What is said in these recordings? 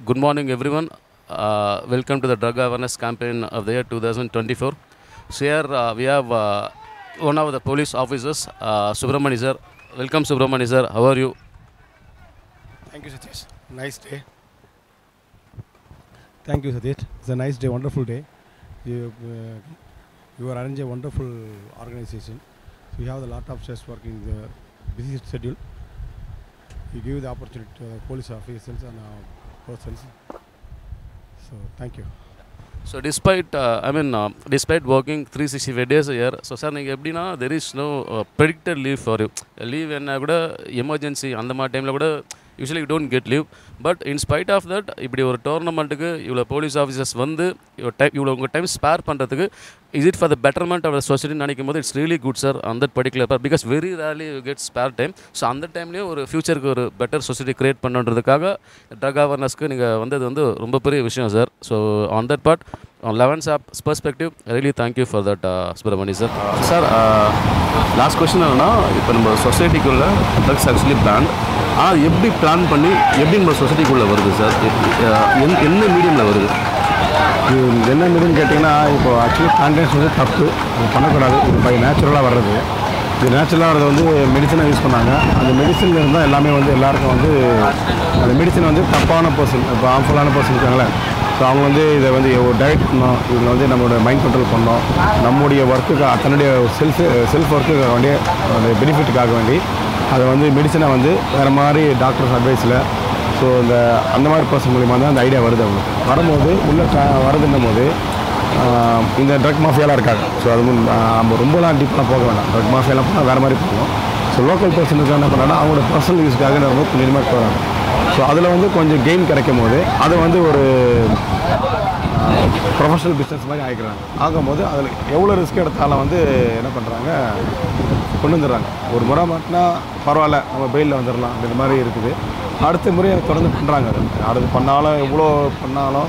Good morning, everyone. Uh, welcome to the drug awareness campaign of the year 2024. So here uh, we have uh, one of the police officers, uh, Subramani sir. Welcome, Subramani sir. How are you? Thank you, Satish. Nice day. Thank you, Satish. It's a nice day, wonderful day. You, uh, you are arranging a wonderful organization. So you have a lot of stress working in the busy schedule. You give the opportunity to the police officers and uh, persons. So thank you. So despite I mean despite working three sixty five days year so sir நீங்கள் எப்படின்னா there is no predicted leave for you leave என்ன கூட emergency அந்த மாதிரி டைமில் கூட usually you don't get leave but in spite of that இப்படி ஒரு டோர்னமெண்ட்டுக்கு இவ்வளோ போலீஸ் ஆஃபீஸர்ஸ் வந்து இவ்வளோ டைம் இவ்வளோ உங்கள் டைம் ஸ்பேர் பண்ணுறதுக்கு is it for the betterment of the society நினைக்கும் போது இட்ஸ் ரியலி குட் சார் அந்த particular part because very rarely you get spare time so அந்த டைம்லேயும் ஒரு ஃபியூச்சருக்கு ஒரு பெட்டர் சொசைட்டி கிரியேட் பண்ணுன்றதுக்காக ட்ரக் அவேர்னஸ்க்கு நீங்கள் வந்தது வந்து ரொம்ப பெரிய விஷயம் sir so on that part on 11's app perspective really thank you for that uh, Subramani sir sir last question என்னன்னா இப்போ நம்ம சொசைட்டிக்குள்ளே ட்ரக்ஸ் ஆக்சுவலி பிளான் ஆனால் எப்படி பிளான் பண்ணி எப்படி நம்ம சொசைட்டிக்குள்ளே வருது சார் என்ன மீடியமில் வருது இது என்ன மீதுன்னு கேட்டிங்கன்னா இப்போ ஆக்சுவலி கான்டென்ஸ் வந்து தப்பு இது பண்ணக்கூடாது இது பை நேச்சுரலாக வர்றது இது நேச்சுரலாக வர்றது வந்து மெடிசனாக யூஸ் பண்ணாங்க அந்த மெடிசனில் இருந்தால் எல்லாமே வந்து எல்லாருக்கும் வந்து அந்த மெடிசன் வந்து தப்பான பர்சன் இப்போ ஹார்ம்ஃபுல்லான பர்சன் இருக்காங்களே ஸோ அவங்க வந்து இதை வந்து ஒரு டயட் பண்ணோம் இவங்க வந்து நம்மளோட மைண்ட் கண்ட்ரோல் பண்ணோம் நம்முடைய ஒர்க்குக்கு தன்னுடைய செல்ஃப் செல்ஃப் ஒர்க்குக்கு வேண்டிய அந்த பெனிஃபிட்டுக்காக வேண்டி அதை வந்து மெடிசனை வந்து வேறு மாதிரி டாக்டர்ஸ் அட்வைஸில் ஸோ இந்த அந்த மாதிரி பர்சன் மூலிமா தான் அந்த ஐடியா வருது அவங்களுக்கு வரும்போது உள்ளே க வருதுன்னும் போது ஆஹ், இந்த ட்ரக் மாஃபியாலாம் இருக்காங்க ஸோ அது முன் ஆஹ், நம்ம ரொம்பலாம் டீப்பெலாம் போக வேண்டாம் ட்ரக் மாஃபியாலாம் போனால் வேறு மாதிரி போகணும் ஸோ லோக்கல் பர்சனுக்கு என்ன பண்ணாங்கன்னா அவங்களோட பர்சனல் யூஸ்க்காக நம்ம கொஞ்சம் லிமிட் போகிறாங்க ஸோ அதில் வந்து கொஞ்சம் கெயின் கிடைக்கும் போது அதை வந்து ஒரு ப்ரொஃபஷனல் பிஸ்னஸ் மாதிரி ஆகிக்கிறாங்க ஆகும்போது அதில் எவ்வளோ ரிஸ்க் எடுத்தாலும் வந்து என்ன பண்ணுறாங்க கொண்டு வந்துடுறாங்க ஒரு முறை மாட்டினா பரவாயில்ல நம்ம பெயிலில் வந்துடலாம் அப்படின்ற மாதிரி இருக்குது அடுத்த முறை எனக்கு தொடர்ந்து பண்ணுறாங்க அது அடுத்து பண்ணாலும் எவ்வளோ பண்ணாலும்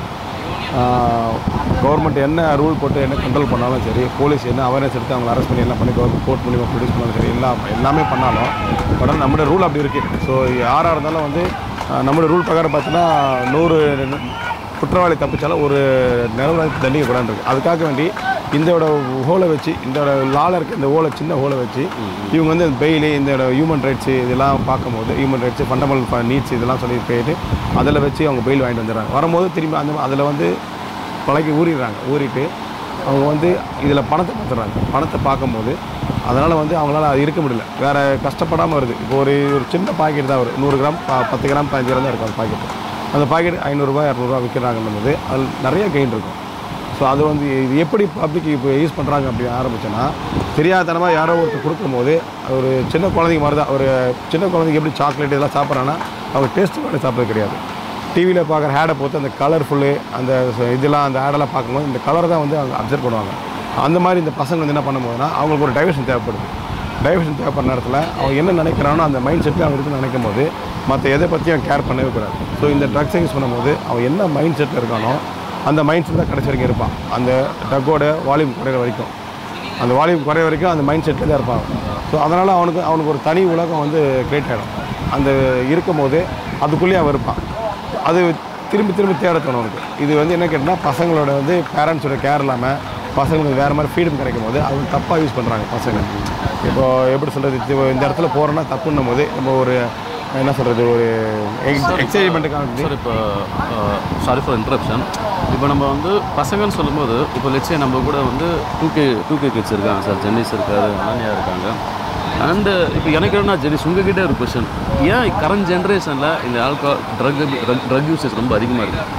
கவர்மெண்ட் என்ன ரூல் போட்டு என்ன கண்ட்ரோல் பண்ணாலும் சரி போலீஸ் என்ன அவேர்னஸ் எடுத்து அவங்களை அரெஸ்ட் பண்ணி எல்லாம் பண்ணி கவர்மெண்ட் கோர்ட் மூலிமா ப்ரொடியூஸ் பண்ணாலும் சரி எல்லாம் எல்லாமே பண்ணாலும் பட் ஆனால் நம்மளோட ரூல் அப்படி இருக்குது ஸோ யாராக இருந்தாலும் வந்து ஆஹ், நம்மளோட ரூல் பிரகாரம் பார்த்தீங்கன்னா நூறு குற்றவாளி தப்பிச்சாலும் ஒரு நிலவரத்தை தண்டிக்கக்கூடாது இருக்கு அதுக்காக வேண்டி இந்தோட ஹோலை வச்சு இந்தோட லால இருக்க இந்த ஹோலை சின்ன ஹோலை வச்சு இவங்க வந்து பெயிலு இந்த ஹியூமன் ரைட்ஸு இதெல்லாம் பார்க்கும்போது ஹியூமன் ரைட்ஸு ஃபண்டமெண்டல் நீட்ஸ் இதெல்லாம் சொல்லி போயிட்டு அதில் வச்சு அவங்க பெயில் வாங்கிட்டு வந்துடுறாங்க வரும்போது திரும்பி அந்த அதில் வந்து பழகி ஊறிடுறாங்க ஊறிட்டு அவங்க வந்து இதில் பணத்தை பார்த்துறாங்க பணத்தை பார்க்கும்போது அதனால் வந்து அவங்களால அது இருக்க முடியல வேறு கஷ்டப்படாமல் வருது இப்போ ஒரு ஒரு சின்ன பாக்கெட் தான் வரும் நூறு கிராம் ப- பத்து கிராம் பதினஞ்சு கிராம் தான் இருக்கும் அந்த பாக்கெட் அந்த பாக்கெட் ஐநூறுரூவா இரநூறுவா விற்கிறாங்கன்னும் போது அதில் நிறைய கெயின் இருக்கும் ஸோ அது வந்து இது எப்படி பப்ளிக் இப்போ யூஸ் பண்ணுறாங்க அப்படி ஆரம்பிச்சோன்னா தெரியாதனமாக யாரோ ஒருத்தர் கொடுக்கும்போது ஒரு சின்ன குழந்தைங்க மாதிரி தான் ஒரு சின்ன குழந்தைங்க எப்படி சாக்லேட் இதெல்லாம் சாப்பிட்றாங்கன்னா அவங்க டேஸ்ட் பண்ணி சாப்பிட்றது கிடையாது டிவியில் பார்க்குற ஹேடை பொறுத்து அந்த கலர்ஃபுல்லு அந்த ச- இதெல்லாம் அந்த ஹேடெல்லாம் பார்க்கும்போது இந்த கலர் தான் வந்து அவங்க அப்சர்வ் பண்ணுவாங்க அந்த மாதிரி இந்த பசங்க வந்து என்ன பண்ணும்போதுன்னா அவங்களுக்கு ஒரு டைவர்ஷன் தேவைப்படுது டைவர்ஷன் தேவைப்படுற நேரத்தில் அவன் என்ன நினைக்கிறானோ அந்த மைண்ட் செட்டில் அவன் இருக்குன்னு நினைக்கும் போது மற்ற எதை பற்றியும் கேர் பண்ணவே கூடாது ஸோ இந்த ட்ரக்ஸ் யூஸ் பண்ணும்போது அவன் என்ன மைண்ட் செட்டில் இருக்கானோ அந்த மைண்ட் செட் தான் கடைசி வரைக்கும் இருப்பான் அந்த ட்ரக்கோட வால்யூம் குறையிற வரைக்கும் அந்த வால்யூம் குறைய வரைக்கும் அந்த மைண்ட் செட்டில் தான் இருப்பான் ஸோ அதனால் அவனுக்கு அவனுக்கு ஒரு தனி உலகம் வந்து கிரியேட் ஆகிடும் அந்த இருக்கும்போது அதுக்குள்ளேயே அவன் இருப்பான் அது திரும்பி திரும்பி தேட தோணும் அவனுக்கு இது வந்து என்ன கேட்டால் பசங்களோட வந்து பேரண்ட்ஸோட கேர் இல்லாமல் பசங்களுக்கு வேறு மாதிரி ஃப்ரீடம் கிடைக்கும் போது அவங்க தப்பாக யூஸ் பண்ணுறாங்க பசங்க இப்போ எப்படி சொல்கிறது இந்த இடத்துல போகிறோன்னா தப்புன்னும் போது நம்ம ஒரு என்ன சொல்கிறது ஒரு எக்ஸைட்மெண்ட்டுக்காக சார் இப்போ சாரி ஃபார் இன்டரப்ஷன் இப்போ நம்ம வந்து பசங்கன்னு சொல்லும்போது இப்போ லட்சியம் நம்ம கூட வந்து two K two K kids இருக்காங்க சார் ஜென்னிஸ் இருக்காரு அனன்யா இருக்காங்க அண்டு இப்போ எனக்கு என்ன ஜெனிஸ் உங்ககிட்ட ஒரு கொஷன் ஏன் கரண்ட் ஜென்ரேஷனில் இந்த ஆல்கஹால் ட்ரக் ட்ரக் யூசேஜ் ரொம்ப அதிகமாக இருக்குது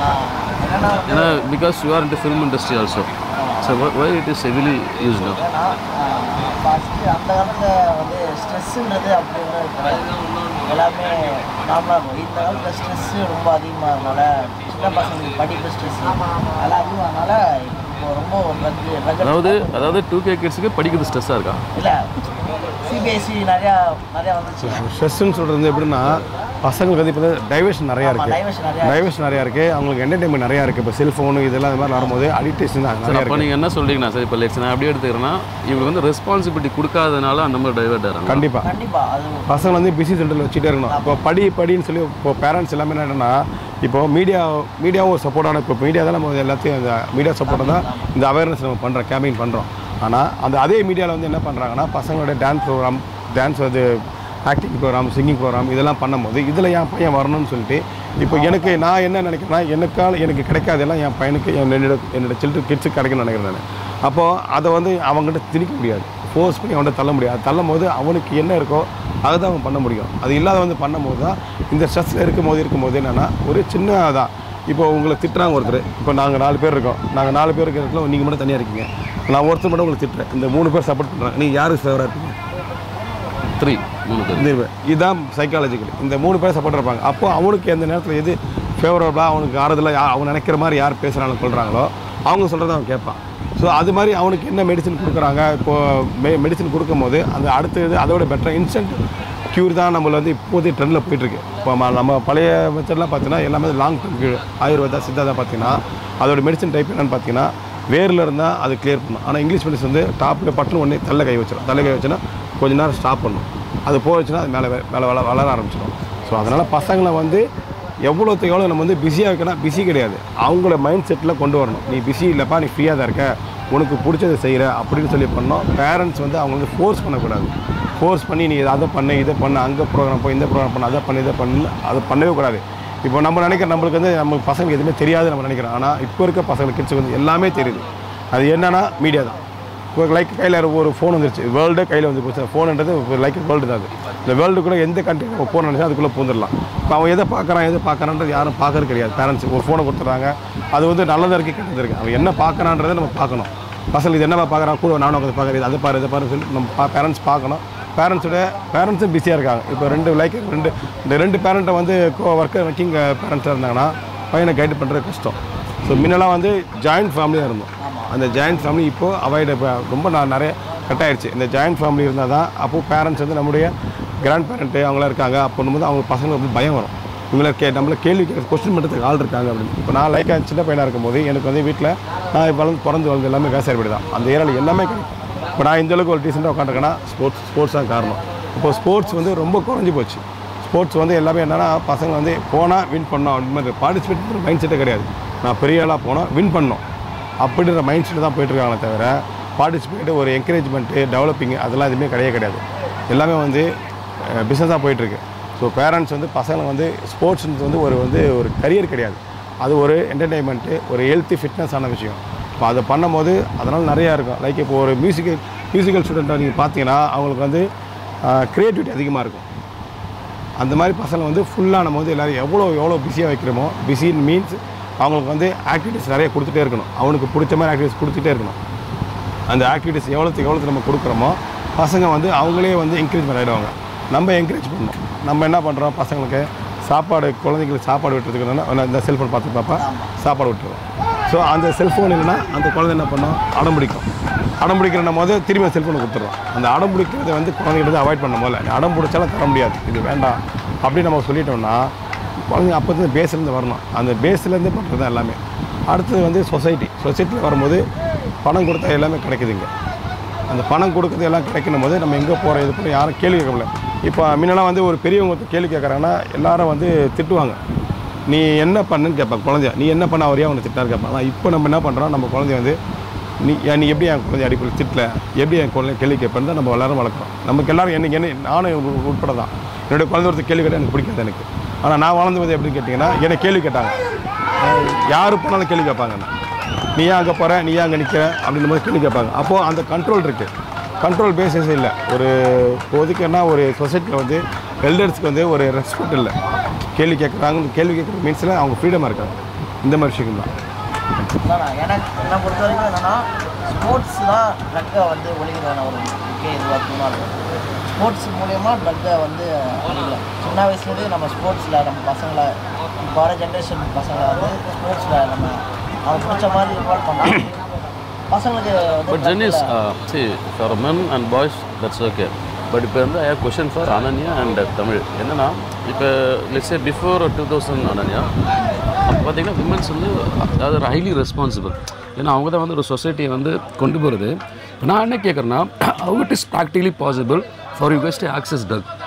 ஏன்னா because you are in film industry also so why it is heavily used first அந்த காலத்தில் வந்து ஸ்ட்ரெஸ்ஸுன்றது அப்படி ஒன்றும் இருக்காது எல்லாமே நார்மலாக இருக்கும் இந்த காலத்தில் ஸ்ட்ரெஸ்ஸு ரொம்ப அதிகமாக இருந்தனால சின்ன பசங்களுக்கு படிப்பு ஸ்ட்ரெஸ் அதெல்லாம் அதிகமாகனால இப்போ ரொம்ப ட்ரக் அதாவது அதாவது டூ கே கிட்ஸுக்கு படிக்கிறது ஸ்ட்ரெஸ்ஸாக இருக்கா இல்லை சிபிஎஸ்சி நிறையா நிறையா வந்துச்சு ஸ்ட்ரெஸ்ஸுன்னு சொல்கிறது எப்படின்னா பசங்களுக்கு வந்து இப்போ டைவர்ஷன் நிறையா ஆமா, இருக்குது diversion நிறையா டைவர்ஷன் நிறையா இருக்குது அவங்களுக்கு என்டர்டைன்மெண்ட் நிறையா இருக்குது இப்போ செல்ஃபோனு இதெல்லாம் இந்த மாதிரி வரும்போது அடிக்டேஷன் தான் சார் நிறையா அப்போ இருக்குது நீங்கள் என்ன சொல்றீங்கன்னா சார் இப்போ லெட்ஸ் நான் அப்படியே எடுத்துக்கிறேன்னா இவங்களுக்கு வந்து ரெஸ்பான்சிபிலிட்டி கொடுக்காதனால அந்த மாதிரி டைவர்ட் ஆகிறாங்க கண்டிப்பாக கண்டிப்பாக அது பசங்க வந்து பிஸி சென்டரில் வச்சுட்டே இருக்கணும் இப்போ படி படின்னு சொல்லி இப்போ பேரண்ட்ஸ் எல்லாமே என்னன்னா இப்போ மீடியா மீடியாவும் ஒரு சப்போர்ட்டான இப்போ மீடியா தான் நம்ம எல்லாத்தையும் அந்த மீடியா சப்போர்ட்டாக தான் இந்த அவேர்னஸ் நம்ம பண்ணுறோம் கேம்பெயின் பண்ணுறோம் ஆனால் அந்த அதே மீடியாவில் வந்து என்ன பண்ணுறாங்கன்னா பசங்களோட டான்ஸ் ப்ரோக்ராம் டான்ஸ் வந்து ஆக்டிங் ப்ரோக்ராம் சிங்கிங் ப்ரோக்ராம் இதெல்லாம் பண்ணும்போது இதில் என் பையன் வரணும்னு சொல்லிட்டு இப்போ எனக்கு நான் என்ன நினைக்கிறேன்னா எனக்கால் எனக்கு கிடைக்காதெல்லாம் என் பையனுக்கு என்னோட என்னோட சில்ட்ரன் கிட்ஸுக்கு கிடைக்கும்னு நினைக்கிறேன் நான் அப்போது அதை வந்து அவங்ககிட்ட திணிக்க முடியாது ஃபோர்ஸ் பண்ணி அவன்கிட்ட தள்ள முடியாது தள்ளும் போது அவனுக்கு என்ன இருக்கோ அதை தான் அவன் பண்ண முடியும் அது இல்லாத வந்து பண்ணும்போது தான் இந்த ஸ்ட்ரெஸ்ஸில் இருக்கும் போது இருக்கும் போது என்னென்னா ஒரு சின்ன தான் இப்போ உங்களை திட்டுறாங்க ஒருத்தர் இப்போ நாங்கள் நாலு பேர் இருக்கோம் நாங்கள் நாலு பேர் இருக்கிற நீங்கள் மட்டும் தனியாக இருக்கீங்க நான் ஒருத்தர் மட்டும் உங்களை திட்டுறேன் இந்த மூணு பேர் சப்போர்ட் பண்ணுறாங்க நீங்கள் யாருக்கு ஃபேவராக இருப்பீங்க த்ரீ மூணு பேர் இந்த இதுதான் சைக்காலஜிக்கல் இந்த மூணு பேர் சப்போர்ட் இருப்பாங்க அப்போ அவனுக்கு எந்த நேரத்தில் எது ஃபேவரபுளாக அவனுக்கு ஆறுதலாக அவன் நினைக்கிற மாதிரி யார் பேசுகிறாங்க சொல்கிறாங்களோ அவங்க சொல்கிறத அவன் கேட்பான் ஸோ அது மாதிரி அவனுக்கு என்ன மெடிசன் கொடுக்குறாங்க இப்போது மெ மெடிசன் கொடுக்கும்போது அந்த அடுத்தது அதோட பெட்டர் இன்ஸ்டன்ட் க்யூர் தான் நம்மள வந்து இப்போதைய ட்ரெண்டில் போயிட்டுருக்கு இப்போ ம- நம்ம பழைய மெத்தட்லாம் பார்த்தீங்கன்னா எல்லாமே லாங் டர்ம் ஆயுர்வேதா சித்தா தான் பார்த்தீங்கன்னா அதோட மெடிசன் டைப் என்னன்னு பார்த்தீங்கன்னா வேரில் இருந்தால் அது கிளியர் பண்ணும் ஆனால் இங்கிலீஷ் மெடிசன் வந்து டாப்பில் பட்டுன்னு உடனே தள்ள கை வச்சிடும் தள்ள கை வச்சுன்னா கொஞ்ச நேரம் ஸ்டாப் பண்ணும் அது போச்சுன்னா அது மேலே மேலே வள வளர ஆரம்பிச்சிடும் ஸோ அதனால் பசங்களை வந்து எவ்வளோத்துக்கு எவ்வளோ நம்ம வந்து பிஸியாக வைக்கணும் பிஸி கிடையாது அவங்கள மைண்ட் செட்டில் கொண்டு வரணும் நீ பிஸி இல்லைப்பா நீ ஃப்ரீயாக தான் இருக்க உனக்கு பிடிச்சதை செய்கிற அப்படின்னு சொல்லி பண்ணோம் பேரண்ட்ஸ் வந்து அவங்க வந்து ஃபோர்ஸ் பண்ணக்கூடாது ஃபோர்ஸ் பண்ணி நீ இதை அதை பண்ணு இதை பண்ணு அங்கே ப்ரோக்ராம் போய் இந்த ப்ரோக்ராம் பண்ணு அதை பண்ணு இதை பண்ணு அதை பண்ணவே கூடாது இப்போ நம்ம நினைக்கிற நம்மளுக்கு வந்து நம்ம பசங்களுக்கு எதுவுமே தெரியாது நம்ம நினைக்கிறோம் ஆனால் இப்போ இருக்க பசங்களுக்கு கிட்ஸுக்கு வந்து எல்லாமே தெரியுது அது என்னன்னா மீடியா தான் இப்போ லைக் கையில் ஒரு ஃபோன் வந்துருச்சு வேர்ல்டே கையில் வந்து போச்சு ஃபோனுன்றது லைக் வேர்ல்டு தான் அது இந்த வேர்ல்டு கூட எந்த கண்ட்ரி நம்ம ஃபோன் நினச்சா அதுக்குள்ளே பூந்துடலாம் இப்போ அவன் எதை பார்க்குறான் எதை பார்க்குறான்றது யாரும் பார்க்கறது கிடையாது பேரண்ட்ஸ் ஒரு ஃபோனை கொடுத்துட்றாங்க அது வந்து நல்லதாக இருக்குது கெட்டது இருக்குது அவன் என்ன பார்க்குறான்றதை நம்ம பார்க்கணும் பசங்களுக்கு இது என்னவா பார்க்குறான் கூட நானும் உட்காந்து பார்க்குறது அதை பாரு இதை பாரு சொல்லி நம்ம பேரண்ட்ஸ் பார்க்கணும் பேரண்ட்ஸோட பேரண்ட்ஸும் பிஸியாக இருக்காங்க இப்போ ரெண்டு லைக் ரெண்டு இந்த ரெண்டு பேரண்ட்டை வந்து கோ ஒர்க்கர் ஒர்க்கிங் பேரண்ட்ஸாக இருந்தாங்கன்னா பையனை கைடு பண்ணுறது கஷ்டம் ஸோ முன்னெல்லாம் வந்து ஜாயிண்ட் ஃபேமிலியாக இருந்தோம் அந்த ஜாயிண்ட் ஃபேமிலி இப்போது அவாய்டு ரொம்ப நான் நிறைய கட் ஆயிடுச்சு இந்த ஜாயிண்ட் ஃபேமிலி இருந்தால் தான் அப்போது பேரண்ட்ஸ் வந்து நம்முடைய கிராண்ட் பேரண்ட்டு அவங்களாம் இருக்காங்க அப்போ போது அவங்க பசங்களுக்கு வந்து பயம் வரும் இவங்கள கே நம்மள கேள்வி கொஸ்டின் பண்ணுறதுக்கு ஆள் இருக்காங்க அப்படின்னு இப்போ நான் லைக்காக சின்ன பையனாக இருக்கும்போது எனக்கு வந்து வீட்டில் நான் வளர்ந்து பிறந்து வளர்ந்து எல்லாமே விவசாய வீடு தான் அந்த ஏரியாவில் எல்லாமே கிடைக்கும் இப்போ நான் இந்த அளவுக்கு ஒரு டீசெண்டாக உட்காந்துருக்கேன்னா ஸ்போர்ட்ஸ் ஸ்போர்ட்ஸ் தான் காரணம் இப்போ ஸ்போர்ட்ஸ் வந்து ரொம்ப குறைஞ்சி போச்சு ஸ்போர்ட்ஸ் வந்து எல்லாமே என்னன்னா பசங்க வந்து போனால் வின் பண்ணோம் அப்படி மாதிரி பார்ட்டிசிபேட் பண்ணுற மைண்ட் செட்டே கிடையாது நான் பெரிய ஆளாக போனால் வின் பண்ணோம் அப்படின்ற மைண்ட் செட்டு தான் போயிட்டுருக்காங்களே தவிர பார்ட்டிசிபேட் ஒரு என்கரேஜ்மெண்ட்டு டெவலப்பிங் அதெல்லாம் எதுவுமே கிடையவே கிடையாது எல்லாமே வந்து பிஸ்னஸாக போயிட்டுருக்கு ஸோ பேரண்ட்ஸ் வந்து பசங்களை வந்து ஸ்போர்ட்ஸ் வந்து ஒரு வந்து ஒரு கரியர் கிடையாது அது ஒரு என்டர்டெயின்மெண்ட்டு ஒரு ஹெல்த்தி ஃபிட்னஸ் ஆன விஷயம் இப்போ அதை பண்ணும்போது அதனால் நிறையா இருக்கும் லைக் இப்போ ஒரு மியூசிக்கல் மியூசிக்கல் ஸ்டூடெண்ட்டை நீங்கள் பார்த்தீங்கன்னா அவங்களுக்கு வந்து க்ரியேட்டிவிட்டி அதிகமாக இருக்கும் அந்த மாதிரி பசங்க வந்து ஃபுல்லாக நம்ம வந்து எல்லோரும் எவ்வளோ எவ்வளோ பிஸியாக வைக்கிறோமோ பிஸின்னு மீன்ஸ் அவங்களுக்கு வந்து ஆக்டிவிட்டிஸ் நிறைய கொடுத்துட்டே இருக்கணும் அவனுக்கு பிடிச்ச மாதிரி ஆக்டிவிட்டிஸ் கொடுத்துட்டே இருக்கணும் அந்த ஆக்டிவிட்டிஸ் எவ்வளோத்துக்கு எவ்வளோத்துக்கு நம்ம கொடுக்குறோமோ பசங்க வந்து அவங்களே வந்து என்கரேஜ்மெண்ட் ஆகிடுவாங்க நம்ம என்கரேஜ் பண்ணணும் நம்ம என்ன பண்ணுறோம் பசங்களுக்கு சாப்பாடு குழந்தைங்களுக்கு சாப்பாடு விட்டுறதுக்கு என்னன்னா, இந்த செல்ஃபோன் பார்த்து பார்ப்பா சாப்பாடு விட்டுருவோம் ஸோ அந்த செல்ஃபோன் இல்லைன்னா அந்த குழந்தை என்ன பண்ணும் அடம் பிடிக்கும் அடம் பிடிக்கிற போது திரும்பி செல்ஃபோனை கொடுத்துட்றோம் அந்த அடம் பிடிக்கிறத வந்து குழந்தைகிட்ட அவாய்ட் பண்ண போல நீ அடம் பிடிச்சாலும் தர முடியாது இது வேண்டாம் அப்படின்னு நம்ம சொல்லிட்டோம்னா குழந்தைங்க அப்போ தான் பேஸ்லேருந்து வரணும் அந்த பேஸ்லேருந்து பண்ணுறது தான் எல்லாமே அடுத்தது வந்து சொசைட்டி சொசைட்டியில் வரும்போது பணம் கொடுத்தா எல்லாமே கிடைக்குதுங்க அந்த பணம் கொடுக்குறது எல்லாம் கிடைக்கணும் போது நம்ம எங்கே போகிறோம் இது பண்ணி யாரும் கேள்வி கேட்கல இப்போ முன்னெல்லாம் வந்து ஒரு பெரியவங்க ஒருத்தர் கேள்வி கேட்குறாங்கன்னா எல்லாரும் வந்து திட்டுவாங்க நீ என்ன பண்ணுன்னு கேட்பாங்க குழந்தைய நீ என்ன பண்ண அவரையா அவனை திட்டாரு கேட்பாங்க ஆனால் இப்போ நம்ம என்ன பண்ணுறோம் நம்ம குழந்தைய வந்து நீ ஏன் நீ எப்படி என் குழந்தைய அடிப்படை திட்டல எப்படி என் குழந்தைய கேள்வி கேட்பேன்னு தான் நம்ம எல்லாரும் வளர்க்குறோம் நமக்கு எல்லாரும் என்ன என்ன நானும் உ- உட்பட தான் என்னுடைய குழந்தை ஒருத்தர் கேள்வி கேட்டால் எனக்கு பிடிக்காது எனக்கு ஆனால் நான் வளர்ந்து வந்து எப்படின்னு கேட்டிங்கன்னா என்னை கேள்வி கேட்டாங்க யார் போனாலும் கேள்வி கேட்பாங்க என்ன. நீ ஏன் அங்கே போகிற நீ ஏன் அங்கே நிற்கிற அப்படின்ற மாதிரி கேள்வி கேட்பாங்க அப்போது அந்த கண்ட்ரோல் இருக்குது கண்ட்ரோல் பேசிஸ் இல்லை ஒரு இப்போதைக்கு என்ன ஒரு சொசைட்டியில் வந்து எல்டர்ஸ்க்கு வந்து ஒரு ரெஸ்பெக்ட் இல்லை கேள்வி கேட்குறாங்க கேள்வி கேட்குற மீன்ஸில் அவங்க ஃப்ரீடமாக இருக்காங்க இந்த மாதிரி விஷயம் தான் அதான் எனக்கு என்னை பொறுத்த வரைக்கும் என்னென்னா ஸ்போர்ட்ஸ் தான் ட்ரக்கை வந்து ஒழிக்கிறதான ஒரு முக்கிய இதுவாக தூணாக இருக்கும் ஸ்போர்ட்ஸ் மூலயமா ட்ரக்கை வந்து ஒழிக்கலாம் சின்ன வயசுலேயே நம்ம ஸ்போர்ட்ஸில் நம்ம பசங்களை இப்போ வர ஜென்ரேஷன் பசங்களை வந்து ஸ்போர்ட்ஸில் நம்ம அவங்க பிடிச்ச மாதிரி இன்வால்வ் பண்ணால் பசங்களுக்கு வந்து பட் ஜென்னிஸ் drug ல- see for men and boys that's okay but இப்போ வந்து I question for Ananya and Tamil என்னன்னா இப்போ let's say before two thousand Ananya அப்போ பார்த்தீங்கன்னா விமன்ஸ் வந்து அதாவது ஹைலி ரெஸ்பான்சிபிள் ஏன்னா அவங்க தான் வந்து ஒரு சொசைட்டியை வந்து கொண்டு போகிறது இப்போ நான் என்ன கேட்குறேன்னா how it is practically possible for you guest access drug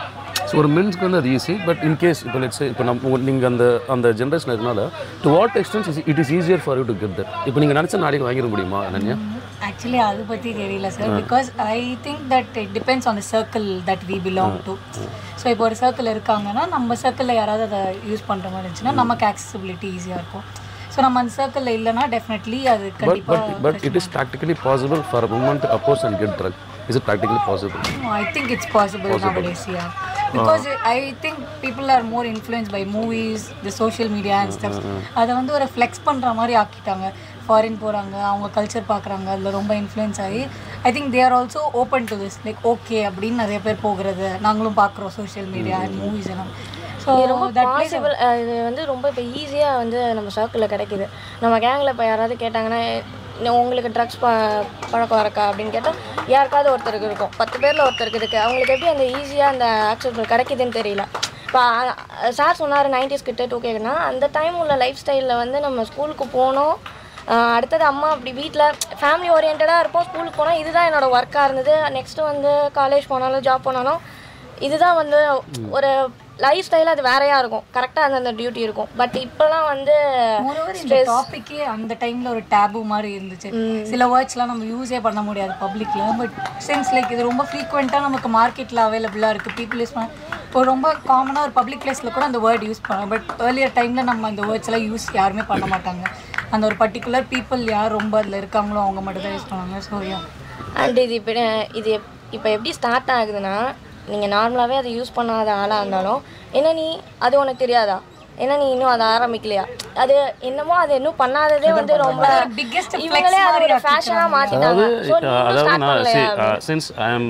so ஒரு மென்ஸ்க்கு வந்து அது ஈஸி பட் இன்கேஸ் இப்போ லெட்ஸ் இப்போ நம்ம நீங்கள் அந்த அந்த ஜென்ரேஷன் இருக்கனால to what extents it is easier for you to get that இப்போ நீங்கள் நினச்ச நாளைக்கு வாங்கிட முடியுமா அனன்யா ஆக்சுவலி அதை பற்றி தெரியல sir because I think that it depends on the circle that we belong to so இப்போ ஒரு சர்க்கிள் இருக்காங்கன்னா நம்ம சர்க்கிளில் யாராவது அதை யூஸ் பண்ணுற மாதிரி இருந்துச்சுன்னா நமக்கு ஆக்சசிபிலிட்டி ஈஸியாக இருக்கும் ஸோ நம்ம அந்த சர்க்கிளில் இல்லைன்னா டெஃபினெட்லி அது பட் பட் கண்டிப்பாக but it is practically possible for women to oppose and get drug is it practically possible I think it's possible, nowadays, yeah. Because I think people are more influenced by movies, the social media and stuff. அதை வந்து ஒரு flex பண்ணுற மாதிரி ஆக்கிட்டாங்க foreign போகிறாங்க அவங்க culture பார்க்குறாங்க அதில் ரொம்ப இன்ஃப்ளூயன்ஸ் ஆகி I think they are also open to this like okay அப்படின்னு நிறைய பேர் போகிறது நாங்களும் பார்க்குறோம் சோஷியல் மீடியா அண்ட் மூவிஸ் எல்லாம் ஸோ இது ரொம்ப பாசிபிள் இது வந்து ரொம்ப இப்போ ஈஸியாக வந்து நம்ம சர்க்கிளில் கிடைக்குது நம்ம கேங்கில் இப்போ யாராவது கேட்டாங்கன்னா "இன்னும் உங்களுக்கு ட்ரக்ஸ் ப பழக்கம் இருக்கா அப்படின்னு கேட்டால் யாருக்காவது ஒருத்தருக்கு இருக்கும் பத்து பேரில் ஒருத்தருக்கு இருக்குது அவங்களுக்கு எப்படி அந்த ஈஸியாக அந்த ஆக்சஸ் கிடைக்குதுன்னு தெரியல இப்போ சார் சொன்னார் நைன்டிஸ் கிட்ட டூ கேக்குன்னா அந்த டைம் உள்ள லைஃப் ஸ்டைலில் வந்து நம்ம ஸ்கூலுக்கு போனோம் ஆஹ் அடுத்தது அம்மா அப்படி வீட்டில் ஃபேமிலி ஓரியன்டாக இருப்போம் ஸ்கூலுக்கு போனால் இதுதான் என்னோட ஒர்க்காக இருந்தது நெக்ஸ்ட்டு வந்து காலேஜ் போனாலும் ஜாப் போனாலும் இதுதான் வந்து ஒரு லைஃப் ஸ்டைல் அது வேறையா இருக்கும் கரெக்டாக அந்தந்த டியூட்டி இருக்கும் பட் இப்போலாம் வந்து மோரோவர் இந்த டாபிக்கே அந்த டைம்ல ஒரு டேபு மாதிரி இருந்துச்சு சில வேர்ட்ஸ்லாம் நம்ம யூஸே பண்ண முடியாது பப்ளிக்ல பட் சென்ஸ் லைக் இது ரொம்ப ஃப்ரீக்வெண்ட்டாக நமக்கு மார்க்கெட்டில் அவைலபிளாக இருக்குது பீப்புள் யூஸ் பண்ண இப்போ ரொம்ப காமனாக ஒரு பப்ளிக் பிளேஸில் கூட அந்த வேர்ட் யூஸ் பண்ணலாம் பட் ஏர்லியர் டைமில் நம்ம அந்த வேர்ட்ஸ் எல்லாம் யூஸ் யாருமே பண்ண மாட்டாங்க அந்த ஒரு பர்டிகுலர் பீப்புள் யார் ரொம்ப அதில் இருக்காங்களோ அவங்க மட்டும் தான் யூஸ் பண்ணுவாங்க ஸோ யா அண்ட் இது இப்போ இது எப்- இப்போ எப்படி ஸ்டார்ட் ஆகுதுன்னா நீங்கள் நார்மலாகவே அதை யூஸ் பண்ணாத ஆளாக இருந்தாலும் என்ன நீ அது உனக்கு தெரியாதா என்ன நீ இன்னும் அதை ஆரம்பிக்கலையா அது என்னமோ அது இன்னும் பண்ணாததே வந்து ரொம்ப biggest flex இவங்களே அது மாதிரி ஒரு ஆக்கிட்டாங்க. ஃபேஷனாக மாற்றிட்டாங்க அதாவது ஸோ அஹ், அதாவது நான் சி since I am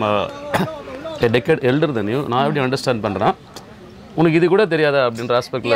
decade elder than you நான் எப்படி அண்டர்ஸ்டாண்ட் பண்ணுறேன் உனக்கு இது கூட தெரியாதா அப்படின்ற ஆஸ்பெக்டில்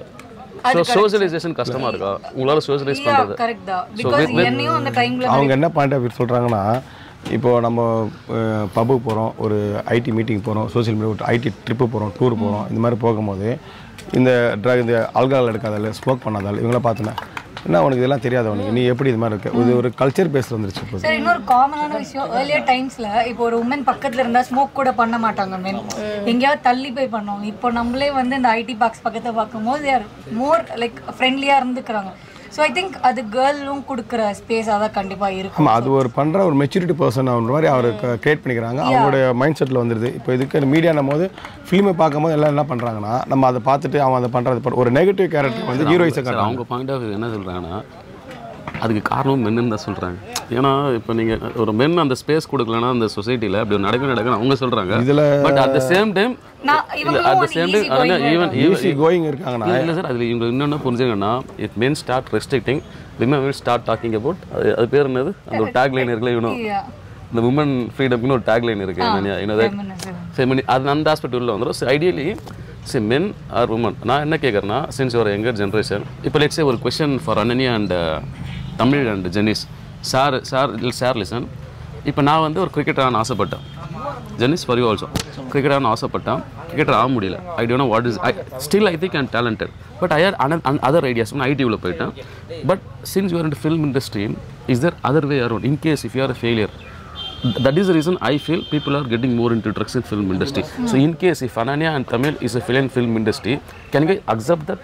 ஸோ சோஷியலைசேஷன் கஷ்டமாக இருக்கா உங்களால் சோஷியலைஸ் பண்ணுறது கரெக்ட் தான் பிகாஸ் என்னையும் அந்த டைமில் அவங்க என்ன பாயிண்ட் ஆஃப் சொல்கிறாங்கன்னா இப்போ நம்ம பப்புக்கு போகிறோம் ஒரு ஐடி மீட்டிங் போகிறோம் சோஷியல் மீடியா ஒரு ஐடி ட்ரிப்பு போகிறோம் டூர் போகிறோம் இந்த மாதிரி போகும்போது இந்த ட்ரக் இந்த ஆல்கஹால் எடுக்காதால ஸ்மோக் பண்ணாதால் இவங்கள பார்த்தோன்னா என்ன உனக்கு இதெல்லாம் தெரியாத உனக்கு நீ எப்படி இது மாதிரி இருக்க இது ஒரு கல்ச்சர் பேஸ்ட் வந்துருச்சு இப்போ சார் இன்னொரு காமனான விஷயம் ஏர்லியர் டைம்ஸ்ல இப்போ ஒரு உமன் பக்கத்துல இருந்தா ஸ்மோக் கூட பண்ண மாட்டாங்க மென் எங்கேயாவது தள்ளி போய் பண்ணுவாங்க இப்போ நம்மளே வந்து இந்த ஐடி பாக்ஸ் பக்கத்தை பார்க்கும்போது தேர் மோர் லைக் ஃப்ரெண்ட்லியா இருந்துக்கிறாங்க ஸோ ஐ திங்க் அது கேர்ளும் கொடுக்குற ஸ்பேஸாக தான் கண்டிப்பா இருக்கும் ஆமாம் அது ஒரு பண்ணுற ஒரு மெச்சூரிட்டி பர்சன் அவன்ற மாதிரி அவர் கிரியேட் பண்ணிக்கிறாங்க அவங்களுடைய மைண்ட் செட்டில் வந்துடுது இப்போ இதுக்கு மீடியானும் போது ஃபிலிமை பார்க்கும்போது எல்லாம் என்ன பண்ணுறாங்கன்னா நம்ம அதை பார்த்துட்டு அவன் அதை பண்ணுறது ஒரு நெகட்டிவ் கேரக்டர் வந்து ஹீரோயிஸை சார், காட்டுறாங்க அவங்க பாயிண்ட் ஆஃப் என்ன சொல்கிறாங்கன்னா அதுக்கு காரணம் மென்னு தான் சொல்கிறாங்க ஏன்னா இப்போ நீங்கள் ஒரு மென் அந்த ஸ்பேஸ் கொடுக்கலன்னா அந்த சொசைட்டியில் அப்படி ஒரு நடக்க நடக்க அவங்க சொல்கிறாங்க இதுல but at the same time நான் இல்லை இவங்களும் அட் த ஒரு same easy going time even easy going இருக்காங்கன்னா இல்லை சார் அதில் இவங்க இன்னொன்று புரிஞ்சுங்கன்னா it men start restricting women will start talking about அது அது பேர் என்னது அந்த ஒரு டேக் லைன் இருக்குல்ல இவனும் Yeah. இந்த உமன் ஃப்ரீடம்னு ஒரு டேக் லைன் இருக்கு என்னது Feminism. ஃபெமினி அது அந்த ஆஸ்பெக்ட் உள்ள வந்துடும் so ideally see men or women நான் என்ன கேட்குறேன்னா சின்ஸ் ஒரு யங்கர் ஜென்ரேஷன் இப்போ லெட்ஸே ஒரு question for Ananya and Tamil and Janice sir sir இல்லை சார் லிசன் இப்போ நான் வந்து ஒரு கிரிக்கெட்டரான ஆசைப்பட்டேன் ஜெனிஸ் ஃபார் யூ ஆல்சோ கிரிக்கெட்டரான ஆசைப்பட்டேன் கிரிக்கெட்டர் ஆக முடியல I don't know what is I still I think and talented but I or other ideas நான் ஐடியில் போயிட்டேன் but since you're in film industry is the other way around in case if you are a failure that is the reason I feel people are getting more into drugs in film industry. So in case if Ananya and Tamil is a film film industry, can you accept that?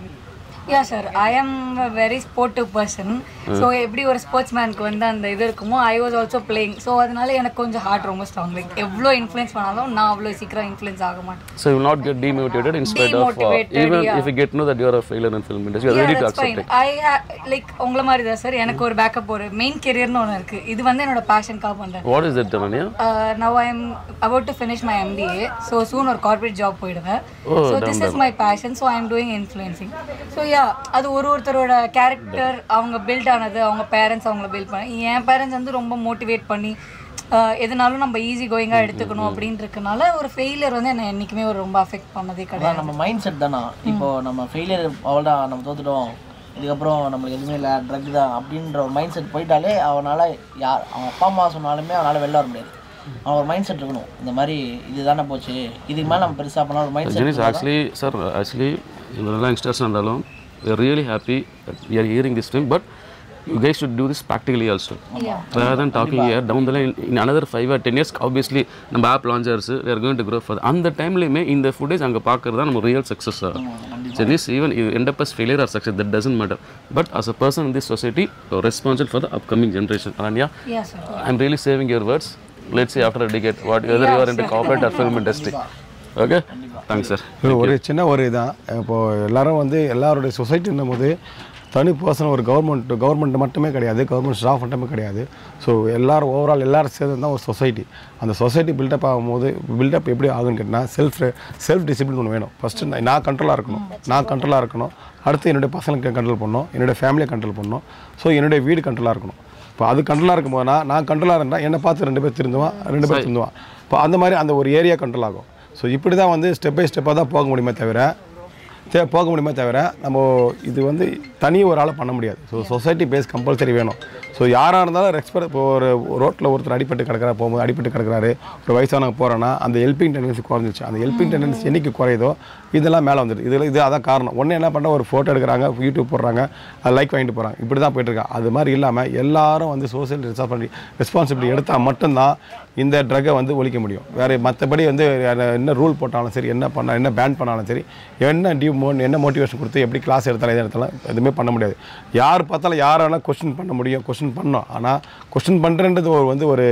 Yeah sir I am a very sportive person so எப்படி ஒரு sports மேனுக்கு வந்து அந்த இது இருக்குமோ I was also playing so அதனால எனக்கு கொஞ்சம் ஹார்ட் ரொம்ப ஸ்ட்ராங் லைக் எவ்வளோ இன்ஃப்ளூயன்ஸ் பண்ணாலும் நான் அவ்வளோ சீக்கிரம் இன்ஃப்ளூயன்ஸ் ஆக மாட்டேன் So you will not get demotivated in spite of uh, Demotivated, even yeah. if you get to know that you are a failure in film industry, you are ready to accept it. I like உங்களை மாதிரி தான் sir எனக்கு ஒரு backup ஒரு main கெரியர்னு ஒன்று இருக்கு இது வந்து என்னோட பேஷனுக்காக பண்ணுறேன் What is that, Ananya? Now I am about to finish my MBA so soon ஒரு கார்பரேட் ஜாப் போயிடுவேன் Oh, so this is my passion so I am doing influencing so yeah அது ஒரு ஒருத்தரோட கேரக்டர் அவங்க பில்ட் ஆனது அவங்க parents அவங்கள build பண்ணி என் பேரண்ட்ஸ் வந்து ரொம்ப மோட்டிவேட் பண்ணி ஆஹ், எதுனாலும் நம்ம ஈஸி கோயிங்காக எடுத்துக்கணும் அப்படின்றதுனால ஒரு ஃபெயிலியர் வந்து என்னை என்றைக்குமே ஒரு ரொம்ப அஃபெக்ட் பண்ணதே கிடையாது அதான் நம்ம மைண்ட் செட் தானா இப்போ நம்ம ஃபெயிலியர் அவ்வளோடா நம்ம தோத்துட்டோம் இதுக்கப்புறம் நம்மளுக்கு எதுவுமே இல்லை ட்ரக் தான் அப்படின்ற ஒரு மைண்ட் செட் போயிட்டாலே அவனால் யார் அவன் அப்பா அம்மா சொன்னாலுமே அவனால் வெளில வர முடியாது அவன் ஒரு மைண்ட் செட் இருக்கணும் இந்த மாதிரி இதுதானே போச்சு இதுக்கு மேலே நம்ம பெருசாக பண்ணலாம் ஒரு mind Janice, set actually, sir, actually, இவரெல்லாம் யங்ஸ்டர்ஸ் இருந்தாலும் we are really happy that we are hearing this film, but you guys should do this practically also Yeah. rather than talking here down the line in another five or ten years obviously நம்ம app launchers we are going to grow further அந்த டைம்லையுமே இந்த footage அங்கே பார்க்குறது தான் நம்ம real success Janice even இது end up failure or success that doesn't matter but as a person in this society responsible for the upcoming generation Ananya Yeah, sir. I'm really saving your words let's see after a decade what whether you are into corporate or film industry okay thanks sir இது ஒரு சின்ன ஒரு இதான் இப்போது எல்லாரும் வந்து எல்லாருடைய சொசைட்டின்னும் போது தனி பர்சன் ஒரு கவர்மெண்ட் கவர்மெண்ட் மட்டுமே கிடையாது கவர்மெண்ட் ஸ்டாஃப் மட்டுமே கிடையாது ஸோ எல்லாரும் ஓவரால் எல்லாரும் சேர்ந்து தான் ஒரு சொசைட்டி அந்த சொசைட்டி பில்டப் ஆகும்போது பில்டப் எப்படி ஆகுன்னு கேட்டால் செல்ஃப் செல்ஃப் டிசிப்ளின் ஒன்று வேணும் ஃபஸ்ட்டு நான் கண்ட்ரோலாக இருக்கணும் நான் கண்ட்ரோலாக இருக்கணும் அடுத்து என்னுடைய பசங்களுக்கு கண்ட்ரோல் பண்ணணும் என்னுடைய ஃபேமிலியை கண்ட்ரோல் பண்ணணும் ஸோ என்னுடைய வீடு கண்ட்ரோலாக இருக்கணும் இப்போ அது கண்ட்ரோலாக இருக்கும்போதுனா நான் கண்ட்ரோலாக இருந்தால் என்னை பார்த்து ரெண்டு பேர் திருந்துவான் ரெண்டு பேர் திருந்துவான் இப்போ அந்த மாதிரி அந்த ஒரு ஏரியா கண்ட்ரோல் ஆகும் ஸோ இப்படி தான் வந்து ஸ்டெப் பை ஸ்டெப்பாக தான் போக முடியுமே தவிர தே போக முடியுமே தவிர நம்ம இது வந்து தனி ஒரு ஆளை பண்ண முடியாது ஸோ சொசைட்டி பேஸ் கம்பல்சரி வேணும் ஸோ யாராக இருந்தாலும் ரெஸ்பெக்ட் இப்போ ஒரு ரோட்டில் ஒருத்தர் அடிபட்டு கிடக்கிறா போகும்போது அடிபட்டு கிடக்குறாரு ஒரு வயசானவங்க போகிறோன்னா அந்த ஹெல்பிங் டெண்டன்சி குறைஞ்சிச்சு அந்த ஹெல்பிங் டெண்டன்சி என்னைக்கு குறையுதோ இதெல்லாம் மேலே வந்துடுது இதில் இது அதான் காரணம் ஒன்று என்ன பண்ணுறா ஒரு ஃபோட்டோ எடுக்கிறாங்க யூடியூப் போடுறாங்க அது லைக் வாங்கிட்டு போகிறாங்க இப்படி தான் போயிட்டுருக்கா அது மாதிரி இல்லாமல் எல்லாரும் வந்து சோசியல் ரெஸ்பான்சிபிலிட்டி ரெஸ்பான்சிபிலிட்டி எடுத்தால் மட்டும்தான் இந்த ட்ரக்கை வந்து ஒழிக்க முடியும் வேறு மற்றபடி வந்து என்ன ரூல் போட்டாலும் சரி என்ன பண்ண என்ன பேன் பண்ணாலும் சரி என்ன டியூ மோ என்ன மோட்டிவேஷன் கொடுத்து எப்படி கிளாஸ் எடுத்தாலும் எது எடுத்தாலும் எதுவுமே பண்ண முடியாது யார் பார்த்தாலும் யார் வேணால் கொஸ்டின் பண்ண முடியும் கொஸ்டின் பண்ணோம் ஆனால் கொஸ்டின் பண்ணுறன்றது ஒரு வந்து ஒரு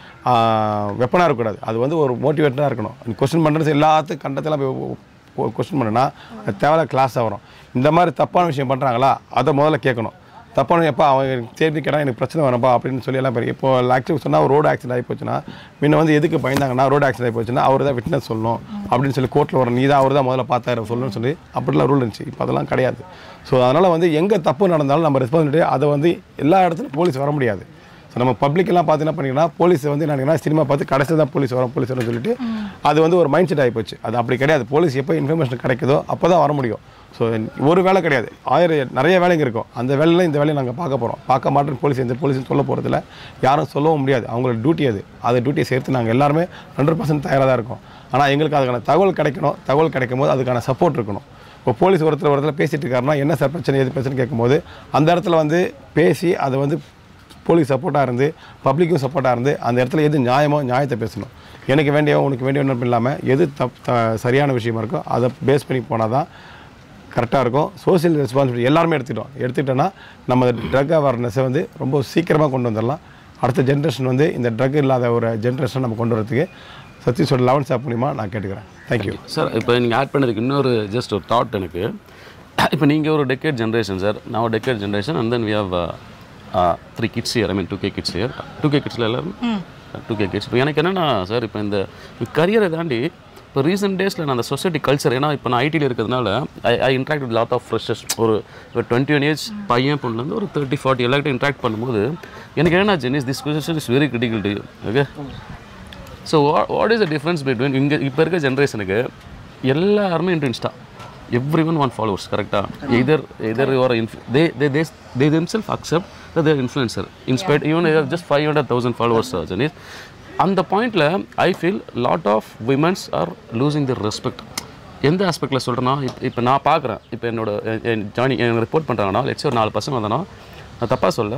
வெப்பனாக இருக்கக்கூடாது அது வந்து ஒரு மோட்டிவேட்டடாக இருக்கணும் நீ கொஸ்டின் பண்ணுறது எல்லாத்துக்கும் கண்டத்தெல்லாம் போய் கொஸ்டின் பண்ணுனா அது தேவையில்ல கிளாஸாக வரும் இந்த மாதிரி தப்பான விஷயம் பண்ணுறாங்களா அதை முதல்ல கேட்கணும் தப்பான எப்போ அவன் தேடி கேட்டால் எனக்கு பிரச்சனை வரப்பா அப்படின்னு சொல்லி எல்லாம் பெரிய இப்போ ஆக்சிடென்ட் சொன்னால் ரோடு ஆக்சிடென்ட் ஆகி போச்சுன்னா முன்ன வந்து எதுக்கு பயந்தாங்கன்னா ரோடு ஆக்சிடென்ட் ஆகி போச்சுன்னா அவர் தான் விட்னஸ் சொல்லணும் அப்படின்னு சொல்லி கோர்ட்டில் வர நீ தான் அவர் தான் முதல்ல பார்த்தாரு சொல்லணும்னு சொல்லி அப்படிலாம் ரூல் இருந்துச்சு இப்போ அதெல்லாம் கிடையாது ஸோ அதனால் வந்து எங்கே தப்பு நடந்தாலும் நம்ம ரெஸ்பான்சிபிலிட்டி அதை வந்து எல்லா இடத்துலையும் போலீஸ் வர முடியாது ஸோ நம்ம பப்ளிக்கெல்லாம் பார்த்து என்ன பண்ணிங்கன்னா போலீஸ் வந்து என்ன சினிமா பார்த்து கடைசியில் தான் போலீஸ் வரும் போலீஸ் வரும்னு சொல்லிட்டு அது வந்து ஒரு மைண்ட் செட் ஆகி போச்சு அது அப்படி கிடையாது போலீஸ் எப்போ இன்ஃபர்மேஷன் கிடைக்குதோ அப்போ தான் வர முடியும் ஸோ ஒரு வேலை கிடையாது ஆயிரம் நிறைய வேலைங்க இருக்கும் அந்த வேலையில் இந்த வேலையை நாங்கள் பார்க்க போகிறோம் பார்க்க மாட்டோம் போலீஸ் எந்த போலீஸும் சொல்ல போகிறதில்ல யாரும் சொல்லவும் முடியாது அவங்களோட டியூட்டி அது அந்த டியூட்டியை சேர்த்து நாங்கள் எல்லாருமே ஹண்ட்ரட் பர்சன்ட் தயாராக தான் இருக்கோம் ஆனால் எங்களுக்கு அதுக்கான தகவல் கிடைக்கணும் தகவல் கிடைக்கும் போது அதுக்கான சப்போர்ட் இருக்கணும் இப்போ போலீஸ் ஒருத்தர் ஒருத்தர் பேசிட்டு இருக்காருன்னா என்ன சார் பிரச்சனை எது பிரச்சனை கேட்கும்போது அந்த இடத்துல வந்து பேசி அதை வந்து போலீஸ் சப்போர்ட்டாக இருந்து பப்ளிக்கும் சப்போர்ட்டாக இருந்து அந்த இடத்துல எது நியாயமோ நியாயத்தை பேசணும் எனக்கு வேண்டியவோ உனக்கு வேண்டியவனும் இல்லாமல் எது தப் த சரியான விஷயமா இருக்கோ அதை பேஸ் பண்ணி போனால் தான் கரெக்டாக இருக்கும் சோஷியல் ரெஸ்பான்சிபிலிட்டி எல்லாருமே எடுத்துக்கிட்டோம் எடுத்துக்கிட்டோன்னா நம்ம ட்ரக் அவேர்னஸை வந்து ரொம்ப சீக்கிரமாக கொண்டு வந்துடலாம் அடுத்த ஜென்ரேஷன் வந்து இந்த ட்ரக் இல்லாத ஒரு ஜென்ரேஷன் நம்ம கொண்டு வரதுக்கு சத்தீஷோட லெவன்ஸ் ஆப் மூலிமா நான் கேட்டுக்கிறேன் தேங்க்யூ சார் இப்போ நீங்கள் ஆட் பண்ணதுக்கு இன்னொரு ஜஸ்ட் ஒரு தாட் எனக்கு இப்போ நீங்கள் ஒரு டெக்கேட் ஜென்ரேஷன் சார் நான் ஒரு decade generation and then we have three kids year I mean two K kids year two K கிட்ஸில் எல்லாரும் டூ கே கிட்ஸ் இப்போ எனக்கு என்னென்னா சார் இப்போ இந்த கரியரை தாண்டி இப்போ ரீசெண்ட் டேஸில் நான் அந்த சொசைட்டி கல்ச்சர் ஏன்னா இப்போ நான் ஐடியில் இருக்கிறதுனால I I interact with lot of freshers ஒரு ஒரு டுவெண்ட்டி ஒன் ஏஜ் பையன் பொண்ணுலேருந்து ஒரு தேர்ட்டி ஃபார்ட்டி எல்லார்கிட்ட இன்ட்ராக்ட் பண்ணும்போது எனக்கு என்ன ஜெனிஸ் this question is very critical to okay so what is the difference between இங்கே இப்போ இருக்க ஜென்ரேஷனுக்கு எல்லாருமே into Insta every one one followers கரெக்டாக either either your they they they they them self accept the their influencer in spite even just five hundred thousand followers ஜெனிஸ் அந்த பாயிண்டில் I feel lot of womens are losing the respect எந்த ஆஸ்பெக்டில் சொல்கிறேன்னா இப்போ இப்போ நான் பார்க்குறேன் இப்போ என்னோட ஜாயினிங் எனக்கு ரிப்போர்ட் பண்ணுறாங்கன்னா லெட்ஸ் ஒரு நாலு பசங்க வந்தோன்னா நான் தப்பாக சொல்ல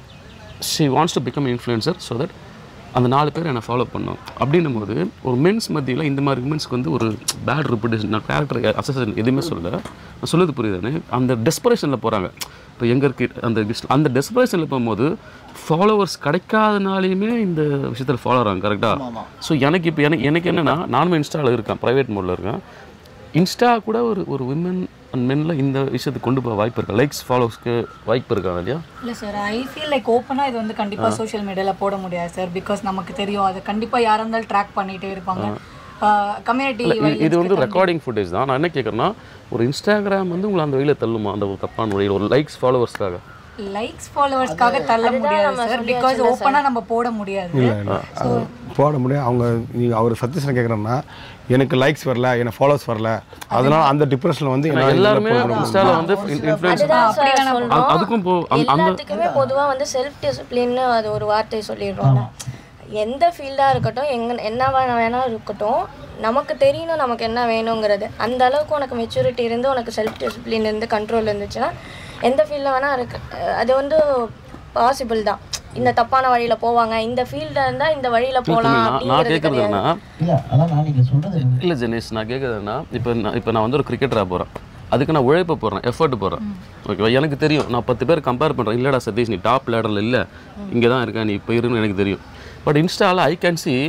she wants to become influencer so that அந்த நாலு பேர் என்னை ஃபாலோ பண்ணோம் அப்படின்னும் போது ஒரு மென்ஸ் மத்தியில் இந்த மாதிரி உமன்ஸ்க்கு வந்து ஒரு பேட் ரெப்புடேஷன் நான் கேரக்டர் அசசன் எதுவுமே சொல்ல நான் சொல்லுது புரியுதானே அந்த டெஸ்பரேஷனில் போகிறாங்க இப்போ எங்கே இருக்கு அந்த dis- அந்த டெஸ்பரேஷனில் போகும்போது ஃபாலோவர்ஸ் கிடைக்காதனாலையுமே இந்த விஷயத்தில் ஃபாலோ ஆகிறாங்க கரெக்டாக ஸோ எனக்கு இப்போ எனக்கு எனக்கு என்னென்னா நானும் இன்ஸ்டாவில் இருக்கேன் ப்ரைவேட் மோடில் இருக்கேன் இன்ஸ்டா கூட ஒரு ஒரு விமன் அண்ட் மென்னில் இந்த விஷயத்துக்கு கொண்டு போக வாய்ப்பு இருக்கா லைக்ஸ் ஃபாலோவர்ஸ்க்கு வாய்ப்பு இருக்கா இல்லையா இல்லை சார் ஐ ஃபீல் லைக் ஓப்பனாக இது வந்து கண்டிப்பாக சோஷியல் மீடியாவில் போட முடியாது சார் பிகாஸ் நமக்கு தெரியும் அது கண்டிப்பாக யாராக இருந்தாலும் ட்ராக் பண்ணிகிட்டே இருப்பாங்க கம்யூனிட்டி இது- இது வந்து ரெக்கார்டிங் ஃபுட்டேஜ் தான் நான் என்ன கேட்குறேன்னா ஒரு இன்ஸ்டாகிராம் வந்து உங்களை அந்த வழியில் தள்ளுமா அந்த ஒரு தப்பான வழியில் ஒரு லைக்ஸ் ஃபாலோவர்ஸ்க்காக லைக்ஸ் ஃபாலோவர்ஸ்க்காக தள்ள முடியாது சார் பிகாஸ் ஓப்பனாக நம்ம போட முடியாது இல்லை இல்லை போட முடியும் அவங்க நீங்கள் அவர் சத்தீஷன் கேட்குறேன்னா எனக்கு லைக்ஸ் வரல எனக்கு ஃபாலோஸ் வரல அதனால அந்த டிப்ரெஷனில் வந்து என்னால எல்லாருமே போட முடியும். இன்ஸ்டாவில் வந்து இன்ஃப்ளூயன்ஸ் அதுதான் சார் சொல்றோம் அதுக்கும் போ அந்த- அந்த எல்லாத்துக்குமே பொதுவா வந்து செல்ஃப் டிசிப்ளின்னு அது ஒரு வார்த்தை சொல்லிடுறோம் எந்த ஃபீல்டாக இருக்கட்டும் எங்க என்ன வேணா வேணா இருக்கட்டும் நமக்கு தெரியணும் நமக்கு என்ன வேணுங்கிறது அந்த அளவுக்கு உனக்கு மெச்சூரிட்டி இருந்து உனக்கு செல்ஃப் டிசிப்ளின் இருந்து கண்ட்ரோல் இருந்துச்சுன்னா எந்த ஃபீல்டில் வேணால் இருக்கு அஹ் அது வந்து பாசிபிள் தான் இந்த தப்பான வழியில் போவாங்க இந்த ஃபீல்டில் இருந்தால் இந்த வழியில் போகலாம் நான் நான் அப்படிங்கிறது கேட்குறது கிடையாது என்ன இல்லை அதான் நான் நீங்கள் சொல்கிறது இல்லை ஜெனேஷ் நான் கேட்குறதுன்னா இப்போ நான் இப்போ நான் வந்து ஒரு கிரிக்கெட்டராக போகிறேன் அதுக்கு நான் உழைப்பு போடுறேன் எஃபர்ட் போடுறேன் ஓகேவா எனக்கு தெரியும் நான் பத்து பேர் கம்பேர் பண்ணுறேன் இல்லைடா சதீஷ் நீ டாப் லேடரில் இல்லை இங்கே தான் இருக்க நீ இப்போ இருன்னு எனக்கு தெரியும் பட் இன்ஸ்டாவில் ஐ கேன் சி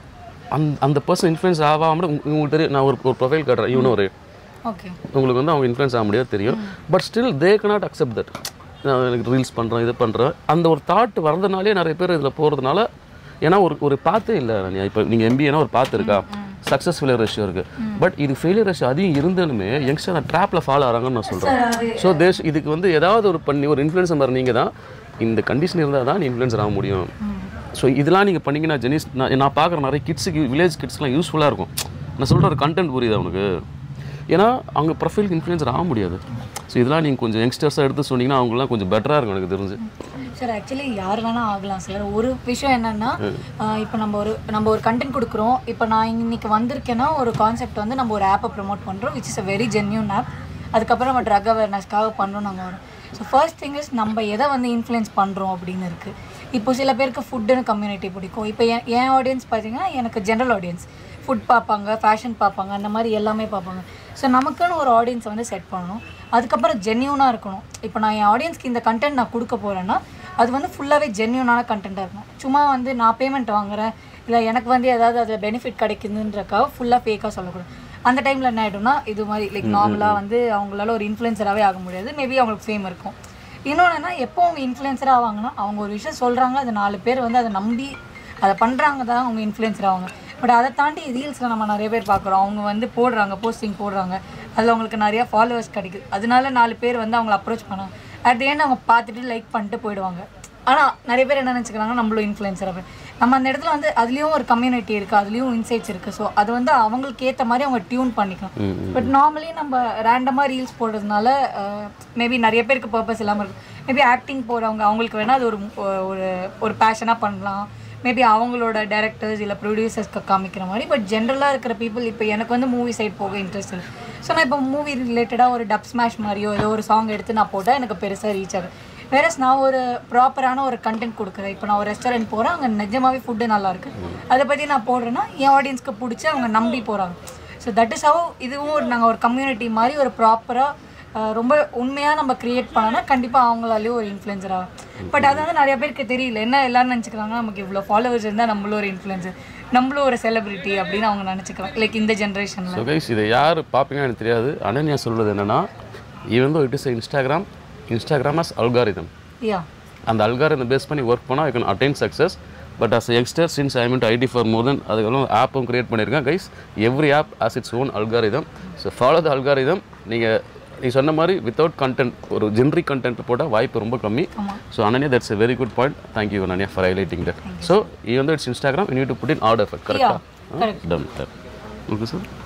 அந் அந்த பர்சன் இன்ஃப்ளூயன்ஸ் ஆகாமல் உங்களுக்கு தெரியும் நான் ஒரு ஒரு ப்ரொஃபைல் காட்டுறேன் இவனும் ஒரு ஓகே உங்களுக்கு வந்து அவங்க இன்ஃப்ளூயன்ஸ் ஆக முடியாது தெரியும் but still they cannot accept that நான் எனக்கு ரீல்ஸ் பண்ணுறேன் இது பண்ணுறேன் அந்த ஒரு தாட் வரதுனாலே நிறைய பேர் இதில் போகிறதுனால ஏன்னா ஒரு ஒரு பாத்தே இல்லை இப்போ நீங்கள் எம்பிஏனா ஒரு பாத்து இருக்கா சக்ஸஸ் ஃபெயிலியர் ரேஷியோ இருக்குது பட் இது ஃபெயிலியர் ரேஷியோ அதிகம் இருந்தனுமே யங்ஸ்டர் அந்த ட்ராப்பில் ஃபாலோ ஆகிறாங்கன்னு நான் சொல்கிறேன் ஸோ தேஷ் இதுக்கு வந்து ஏதாவது ஒரு பண்ணி ஒரு இன்ஃப்ளூயன்ஸ் மாதிரி நீங்கள் தான் இந்த கண்டிஷன் இருந்தால் தான் நீ இன்ஃப்ளூயன்சர் ஆக முடியும் ஸோ இதெல்லாம் நீங்கள் பண்ணீங்கன்னா ஜெனிஸ் நான் நான் பார்க்குற நிறைய கிட்ஸுக்கு வில்லேஜ் கிட்ஸ்லாம் யூஸ்ஃபுல்லாக இருக்கும் நான் சொல்கிற ஒரு கண்டென்ட் புரியுது அவனுக்கு ஏன்னா அவங்க ப்ரொஃபைலுக்கு இன்ஃப்ளூயன்சர் ஆக முடியாது ஸோ இதெல்லாம் நீங்கள் கொஞ்சம் யங்ஸ்டர்ஸாக எடுத்து சொன்னீங்கன்னா அவங்களாம் கொஞ்சம் பெட்டராக இருக்கும் எனக்கு தெரிஞ்சு சார் ஆக்சுவலி யார் வேணால் ஆகலாம் சார் ஒரு விஷயம் என்னன்னா இப்போ நம்ம ஒரு நம்ம ஒரு கண்டென்ட் கொடுக்குறோம் இப்போ நான் இன்னைக்கு வந்திருக்கேன்னா ஒரு கான்செப்ட் வந்து நம்ம ஒரு ஆப்பை ப்ரோமோட் பண்ணுறோம் which is a very genuine app அதுக்கப்புறம் நம்ம ட்ரக் அவேர்னஸ்க்காக பண்ணுறோம் நாங்கள் வரோம் ஸோ ஃபர்ஸ்ட் திங் இஸ் நம்ம எதை வந்து இன்ஃப்ளூயன்ஸ் பண்ணுறோம் அப்படின்னு இருக்குது இப்போ சில பேருக்கு ஃபுட்டுன்னு கம்யூனிட்டி பிடிக்கும் இப்போ என் என் ஆடியன்ஸ் பார்த்தீங்கன்னா எனக்கு ஜென்ரல் ஆடியன்ஸ் ஃபுட் பார்ப்பாங்க ஃபேஷன் பார்ப்பாங்க அந்த மாதிரி எல்லாமே பார்ப்பாங்க ஸோ நமக்குன்னு ஒரு ஆடியன்ஸை வந்து செட் பண்ணணும் அதுக்கப்புறம் ஜென்யூனாக இருக்கணும் இப்போ நான் என் ஆடியன்ஸ்க்கு இந்த கண்டென்ட் நான் கொடுக்க போகிறேன்னா அது வந்து ஃபுல்லாகவே ஜென்யூனான கண்டென்ட்டாக இருக்கணும் சும்மா வந்து நான் பேமெண்ட் வாங்குறேன் இல்லை எனக்கு வந்து ஏதாவது அதில் பெனிஃபிட் கிடைக்குதுன்றக்காக ஃபுல்லாக ஃபேக்காக சொல்லக்கூடாது அந்த டைமில் என்ன ஆகிடும்னா இது மாதிரி லைக் நார்மலாக வந்து அவங்களால ஒரு இன்ஃப்ளூயன்சராகவே ஆக முடியாது மேபி அவங்களுக்கு ஃபேம் இருக்கும் இன்னொன்றுனா எப்போ அவங்க இன்ஃப்ளூயன்சராக ஆவாங்கன்னா அவங்க ஒரு விஷயம் சொல்கிறாங்க அது நாலு பேர் வந்து அதை நம்பி அதை பண்ணுறாங்க தான் அவங்க இன்ஃப்ளூயன்சர் ஆவாங்க பட் அதை தாண்டி ரீல்ஸில் நம்ம நிறைய பேர் பார்க்குறோம் அவங்க வந்து போடுறாங்க போஸ்டிங் போடுறாங்க அதில் அவங்களுக்கு நிறைய ஃபாலோவர்ஸ் கிடைக்குது அதனால நாலு பேர் வந்து அவங்கள அப்ரோச் பண்ணாங்க அட் தி end அவங்க பார்த்துட்டு லைக் பண்ணிட்டு போயிடுவாங்க ஆனால் நிறைய பேர் என்ன நினச்சிக்கிறாங்க நம்மளும் இன்ஃப்ளூயன்சர் அப்படி நம்ம அந்த இடத்துல வந்து அதுலேயும் ஒரு கம்யூனிட்டி இருக்குது அதுலேயும் இன்சைட்ஸ் இருக்குது ஸோ அது வந்து அவங்களுக்கு ஏற்ற மாதிரி அவங்க டியூன் பண்ணிக்கலாம் பட் நார்மலி நம்ம ரேண்டமாக ரீல்ஸ் போடுறதுனால மேபி நிறைய பேருக்கு பர்பஸ் இல்லாமல் இருக்கும் மேபி ஆக்டிங் போகிறவங்க அவங்களுக்கு வேணால் அது ஒரு ஒரு ஒரு பேஷனாக பண்ணலாம் மேபி அவங்களோட டேரக்டர்ஸ் இல்லை ப்ரொடியூசர்ஸ்க்கு காமிக்கிற மாதிரி பட் ஜென்ரலாக இருக்கிற பீப்புள் இப்போ எனக்கு வந்து மூவி சைட் போக இன்ட்ரெஸ்ட் இல்லை ஸோ நான் இப்போ மூவி ரிலேட்டடாக ஒரு டப் ஸ்மாஷ் மாதிரியோ ஏதோ ஒரு சாங் எடுத்து நான் போட்டால் எனக்கு பெருசாக ரீச் ஆகும் வேறஸ் நான் ஒரு ப்ராப்பரான ஒரு கண்டென்ட் கொடுக்குறேன் இப்போ நான் ஒரு ரெஸ்டாரண்ட் போகிறேன் அங்கே நிஜமாவே ஃபுட்டு நல்லாயிருக்கு அதை பற்றி நான் போடுறேன்னா என் ஆடியன்ஸ்க்கு பிடிச்சி அவங்க நம்பி போகிறாங்க ஸோ தட் இஸ் ஹவ் இதுவும் ஒரு நாங்கள் ஒரு கம்யூனிட்டி மாதிரி ஒரு ப்ராப்பராக ரொம்ப உண்மையாக நம்ம கிரியேட் பண்ணோன்னா கண்டிப்பாக அவங்களாலேயும் ஒரு இன்ஃப்ளூயன்சர் ஆகும் பட் அது வந்து நிறைய பேருக்கு தெரியல என்ன எல்லாரும் நினச்சிக்கிறாங்க நமக்கு இவ்வளோ ஃபாலோவர்ஸ் இருந்தால் நம்மளும் ஒரு இன்ஃப்ளூயன்சர் நம்மளும் ஒரு செலிபிரிட்டி அப்படின்னு அவங்க நினச்சிக்கிறாங்க லைக் இந்த ஜென்ரேஷனில் ஸோ கைஸ் இதை யார் பார்ப்பீங்கன்னு எனக்கு தெரியாது அனன்யா சொல்கிறது என்னென்னா even though it is Instagram Instagram as algorithm yeah அந்த அல்காரிதம் பேஸ் பண்ணி ஒர்க் பண்ணால் I can attain success but as youngster since I mean IT for more then அதுக்கெல்லாம் ஆப்பும் கிரியேட் பண்ணியிருக்கேன் guys every app has its own algorithm so follow the algorithm நீங்கள் நீ சொன்ன மாதிரி வித்தவுட் கண்டென்ட் ஒரு ஜென்ரிக் கண்டென்ட் போட்டால் வாய்ப்பு ரொம்ப கம்மி so Ananya that's a very good point thank you Ananya for highlighting that so even though it's Instagram you need to put in order கரெக்டாக correct. Done okay sir